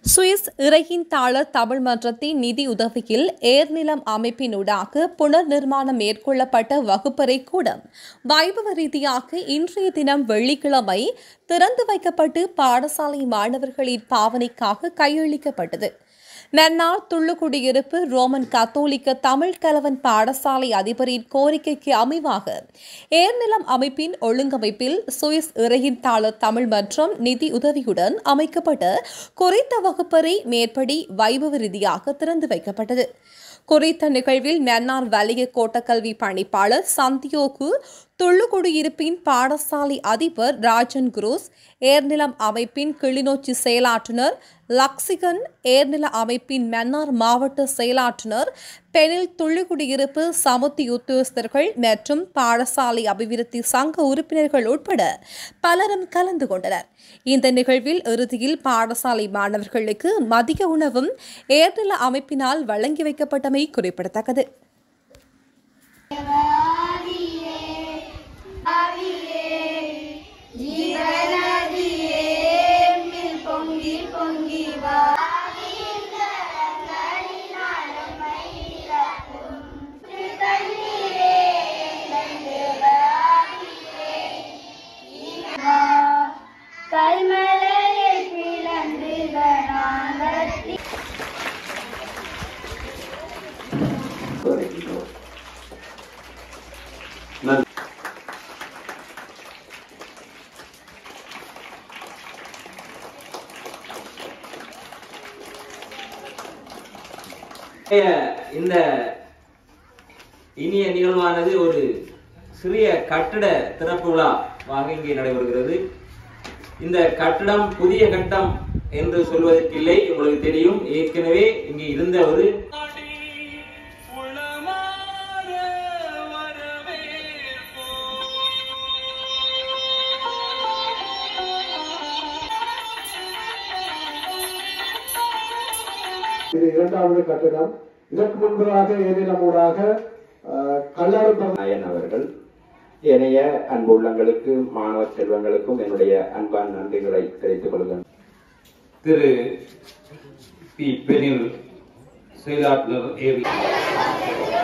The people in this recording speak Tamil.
சுவிஸ் இறையின் தாள தமிழ் மன்றத்தின் நிதி உதவியில் ஏர்நிலம் அமைப்பினூடாக புனர் நிர்மாணம் மேற்கொள்ளப்பட்ட வகுப்பறை கூடம் வைபவ ரீதியாக இன்றைய தினம் வெள்ளிக்கிழமை திறந்து வைக்கப்பட்டு பாடசாலை மாணவர்களின் பாவனைக்காக கையளிக்கப்பட்டது நன்னார் துள்ளுக்குடியிருப்பு ரோமன் கத்தோலிக்க தமிழ் கலவன் பாடசாலை அதிபரின் கோரிக்கைக்கு அமைவாக ஏர்நிலம் அமைப்பின் ஒழுங்கமைப்பில் சுவிஸ் இறையின் தாள தமிழ் மன்றம் நிதி உதவியுடன் அமைக்கப்பட்ட குறித்த வகுப்பறை மேற்படி வைபவ ரீதியாக திறந்து வைக்கப்பட்டது குறித்த நிகழ்வில் மன்னார் வலிய கோட்டக்கல்வி பணிப்பாளர் சந்தியோகு துள்ளுக்குடியிருப்பின் பாடசாலை அதிபர் ராஜன் குரூஸ் ஏர்நிலம் அமைப்பின் கிளிநொச்சி செயலாற்றுநர் லக்சிகன் ஏர்நில அமைப்பின் மன்னார் மாவட்ட செயலாற்றுநர் பெனில் துள்ளுக்குடியிருப்பு சமுத்தி உத்தியோகஸ்தர்கள் மற்றும் பாடசாலை அபிவிருத்தி சங்க உறுப்பினர்கள் உட்பட பலரும் கலந்து கொண்டனர் இந்த நிகழ்வில் இறுதியில் பாடசாலை மாணவர்களுக்கு மதிய உணவும் ஏர்நில அமைப்பினால் வழங்கி வைக்கப்பட்டமை குறிப்பிடத்தக்கது பொங்கி பொங்கி வா கல்மலையை பிளந்து நாங்கத்தி வருகின்றோம் நன்றி இந்த இனிய நிகழ்வானது ஒரு சிறிய கட்டிட திறப்பு விழாவாக இங்கே நடைபெறுகிறது இந்த கட்டடம் புதிய கட்டம் என்று சொல்வதற்கில்லை உங்களுக்கு தெரியும் ஏற்கனவே இங்கே இருந்த ஒரு இது இரண்டாவது கட்டிடம் இதற்கு முன்பதாக ஏனிலமூடாக கல்லாறு நாயன் அவர்கள் ஏனைய அன்பு உள்ளங்களுக்கு மாணவ செல்வங்களுக்கும் என்னுடைய அன்பான நன்றிகளை தெரிவித்துக் கொள்கிறேன் திரு பி பெனில் செயலாளர் ஏவி